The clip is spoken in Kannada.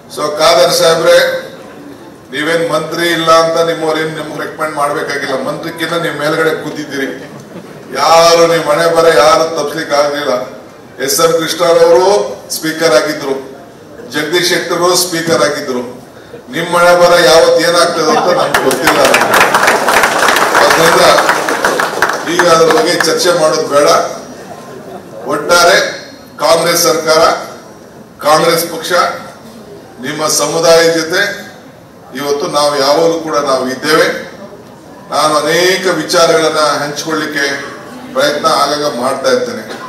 ಸೊ ಖಾದರ್ ಸಾಹೇಬ್ರೆ ನೀವೇನ್ ಮಂತ್ರಿ ಇಲ್ಲ ಅಂತ ನಿಮ್ಮವ್ರೇನ್ ನಿಮ್ಗೆ ರೆಕಮೆಂಡ್ ಮಾಡ್ಬೇಕಾಗಿಲ್ಲ ಮಂತ್ರಿಕ್ಕಿಂತ ನೀವು ಮೇಲ್ಗಡೆ ಕೂತಿದ್ದೀರಿ ಯಾರು ನೀವು ಮನೆ ಬರ ಯಾರು ತಪ್ಸ್ಲಿಕ್ಕೆ ಆಗಲಿಲ್ಲ ಎಸ್ ಎಂ ಕೃಷ್ಣರವರು ಸ್ಪೀಕರ್ ಆಗಿದ್ರು ಜಗದೀಶ್ ಶೆಟ್ಟರು ಸ್ಪೀಕರ್ ಆಗಿದ್ರು ನಿಮ್ ಮನೆ ಬರ ಯಾವತ್ ಏನಾಗ್ತದೆ ಅಂತ ನಮ್ಗೆ ಗೊತ್ತಿಲ್ಲ ಅದರಿಂದ ಈಗ ಅದ್ರ ಬಗ್ಗೆ ಚರ್ಚೆ ಮಾಡೋದು ಬೇಡ ಒಟ್ಟಾರೆ ಕಾಂಗ್ರೆಸ್ ಸರ್ಕಾರ ಕಾಂಗ್ರೆಸ್ ಪಕ್ಷ ನಿಮ್ಮ ಸಮುದಾಯ ಜೊತೆ ಇವತ್ತು ನಾವು ಯಾವಾಗಲೂ ಕೂಡ ನಾವು ಇದ್ದೇವೆ ನಾನು ಅನೇಕ ವಿಚಾರಗಳನ್ನ ಹಂಚಿಕೊಳ್ಳಿಕ್ಕೆ ಪ್ರಯತ್ನ ಆಗಾಗ ಮಾಡ್ತಾ ಇರ್ತೇನೆ